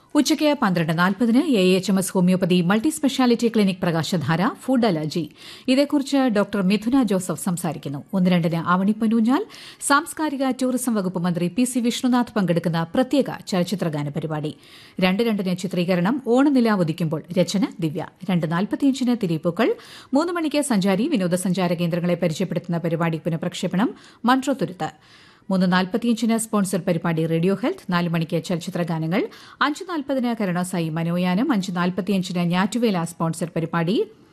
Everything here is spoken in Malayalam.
ഉച്ചയ്ക്ക് പന്ത്രണ്ട് നാൽപ്പതിന് A H M S homeopathy multi speciality clinic Prakashadhara food allergy ഇതേക്കുറിച്ച് ഡോക്ടർ മിഥുന ജോസഫ് സംസാരിക്കുന്നു ഒന്ന് രണ്ടിന് ആവണിപ്പൊന്നൂഞ്ഞാൽ സാംസ്കാരിക ടൂറിസം വകുപ്പ് മന്ത്രി പി സി വിഷ്ണുനാഥ് പങ്കെടുക്കുന്ന പ്രത്യേക ചലച്ചിത്രഗാന പരിപാടി രണ്ട് രണ്ടിന് ചിത്രീകരണം ഓണനിലാവുദിക്കുമ്പോൾ രചന ദിവ്യ രണ്ട് നാൽപ്പത്തിയഞ്ചിന് തിരിപ്പൂക്കൾ മൂന്ന് മണിക്ക് സഞ്ചാരി വിനോദസഞ്ചാര കേന്ദ്രങ്ങളെ പരിചയപ്പെടുത്തുന്ന പരിപാടി പുനഃപ്രക്ഷേപണം മൺട്രോത്തുരുത്ത് മൂന്ന് നാൽപ്പത്തിയഞ്ചിന് സ്പോൺസർ പരിപാടി റേഡിയോ ഹെൽത്ത് നാല് മണിക്ക് ചലച്ചിത്ര ഗാനങ്ങൾ അഞ്ച് നാൽപ്പതിന് കരുണാസായി മനോയാനം അഞ്ച് നാൽപ്പത്തിയഞ്ചിന് ഞാറ്റുവേല സ്പോൺസർ പരിപാടി